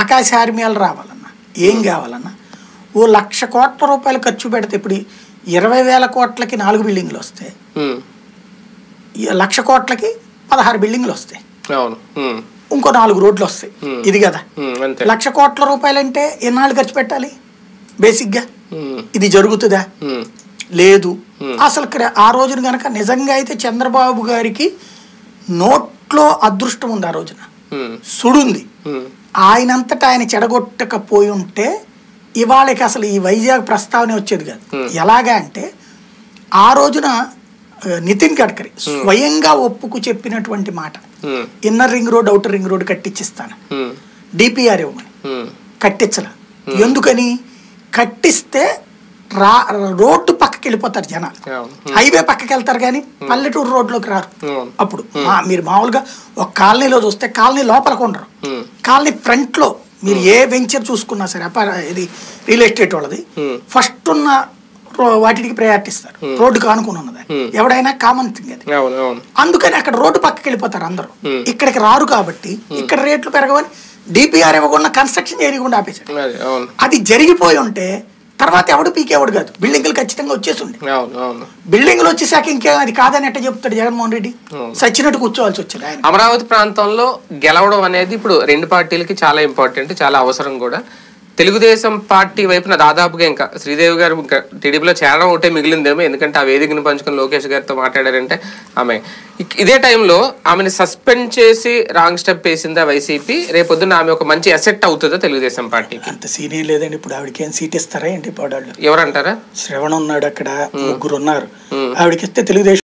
ఆకాశ ఆర్మీలు రావాలన్నా ఏం కావాలన్నా ఓ లక్ష కోట్ల రూపాయలు ఖర్చు పెడితే ఇప్పుడు ఇరవై వేల కోట్లకి నాలుగు బిల్డింగ్లు వస్తాయి ఉమ్, ఈ లక్ష కోట్లకి పదహారు బిల్డింగ్లు వస్తాయి అవును ఉమ్, ఇంకో నాలుగు రోడ్లు వస్తాయి Hmm. ఇది కదా ఉమ్, అంతే లక్ష కోట్ల రూపాయలంటే ఎన్నాళ్ళు ఖర్చు పెట్టాలి బేసిక్గా ఉమ్, ఇది జరుగుతుందా ఉమ్, లేదు Hmm. అసలు క్ర- ఆ రోజున కనుక నిజంగా అయితే చంద్రబాబు గారికి నోట్లో అదృష్టం ఉంది ఆ రోజున ఉమ్, సుడుంది ఉమ్, ఆయనంతటా ఆయన చెడగొట్టకపోయి ఉంటే ఇవాళకి అసలు ఈ వైజాగ్ ప్రస్తావన వచ్చేది కాదు Hmm. ఎలాగా అంటే ఆ రోజున ఆ, నితిన్ గడ్కరీ స్వయంగా ఒప్పుకు చెప్పినటువంటి మాట ఉమ్, inner ring road outer ring road కట్టించిస్తాను ఉమ్, డిపిఆర్ ఇవ్వమని ఉమ్, కట్టించల ఎందుకని కట్టిస్తే రా రోడ్డు పక్కకి వెళ్ళిపోతారు జనాలు అవును హైవే పక్కకి వెళ్తారు కానీ పల్లెటూరు రోడ్లోకి రారు అవును అప్పుడు మా మీరు మామూలుగా ఒక కాలనీలో చూస్తే కాలనీ లోపలికి ఉండరు ఉమ్, కాలనీ ఫ్రంట్ లో మీరు ఏ వెంచర్ చూసుకున్నా సరే అపార ఇది రియల్ ఎస్టేట్ వాళ్ళది Hmm. ఫస్ట్ ఉన్న రో- వాటికి ప్రయారిటీ ఇస్తారు రోడ్డుకు ఆనుకుని ఉన్నది Hmm. ఎవడైనా కామన్ థింగ్ అది అవును అవును అందుకని అక్కడ రోడ్డు పక్కకి వెళ్ళిపోతారు అందరూ Hmm. ఇక్కడికి రారు కాబట్టి ఇక్కడ రేట్లు పెరగవని డిపిఆర్ ఇవ్వకుండా కన్స్ట్రక్షన్ చేయకుండా ఆపేశాడు అది అవును అది జరిగిపోయి ఉంటే తర్వాత ఎవడు పీకేవాడు కాదు బిల్డింగ్లు ఖచ్చితంగా వచ్చేసి ఉండే అవును అవును బిల్డింగ్లు వచ్చేసాక ఇంకేం అది కాదని ఎట్ట చెప్తాడు జగన్మోహన్ రెడ్డి Hmm. సచ్చినట్టు కూర్చోవాల్సి వచ్చింది ఆయన అమరావతి ప్రాంతంలో గెలవడం అనేది ఇప్పుడు రెండు పార్టీలకి చాలా ఇంపార్టెంట్ చాలా అవసరం కూడా తెలుగుదేశం పార్టీ వైపున దాదాపుగా ఇంకా శ్రీదేవి గారు ఇంకా టీడీపీలో చేరడం ఒకటే మిగిలిందేమో ఎందుకంటే ఆ వేదికను పంచుకొని లోకేష్ గారితో మాట్లాడారంటే ఆమె ఇక్- ఇదే టైంలో ఆమెను సస్పెండ్ చేసి రాంగ్ స్టెప్ వేసిందా వైసీపీ రేపొద్దున ఆమె ఒక మంచి అసెట్ అవుతుందా తెలుగుదేశం పార్టీకి అంత సీనియర్ లేదండి ఇప్పుడు ఆవిడకి ఏం సీట్ ఇస్తారా ఏంటి పాడాళ్ళు ఎవరంటారా శ్రవణ్ ఉన్నాడు అక్కడ ముగ్గురు ఉన్నారు Hmm. ఆవిడకి ఇస్తే తెలుగుదేశం